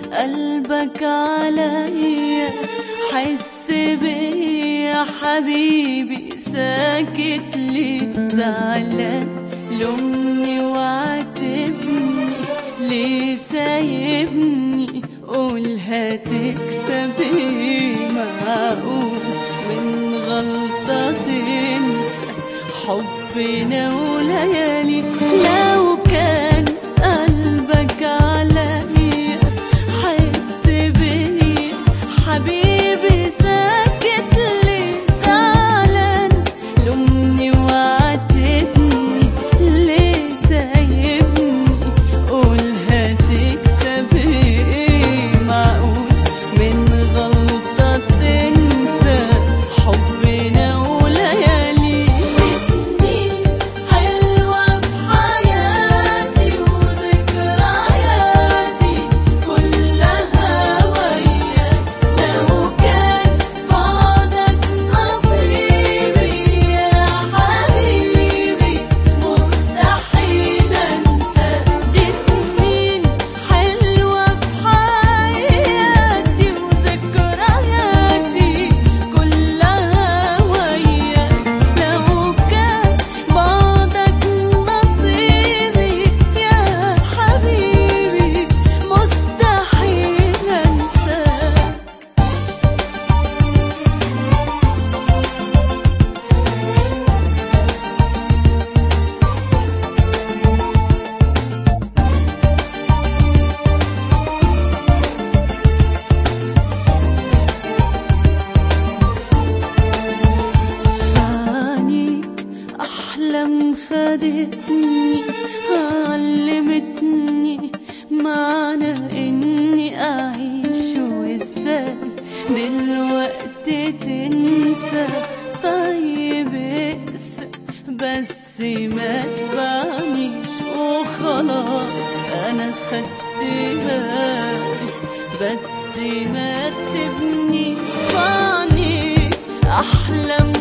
قلبك عليا حس بيا حبيبي ساكت ليه زعلان لومني وعاتبني ليه سايبني قول هتكسب ايه معقول من غلطة تنسى حبنا وليالي لو كان قلبك عليا حس بيا حبيبي ساكت ليه زعلان لومني وعاتبني ليه سايبني قول هتكسب ايه معقول من غلطة تنسى حبنا وليالي سنين حلوة بحياتي وذكرياتي كلها وياك لو كان بعدك نصيبي يا حبيبي مستحيل انساك دي سنين حلوة بحياتي وذكرياتي كلها وياك لو كان بعدك نصيبي يا حبيبي مستحيل انساك عينيك أحلام خدتني علمتني معنى إني أعيش وإزاي دلوقتي تنسى طيب اقسى بس ما تبعنيش وخلاص أنا خدت بالي بس ما تسيبنيش بعينيك أحلام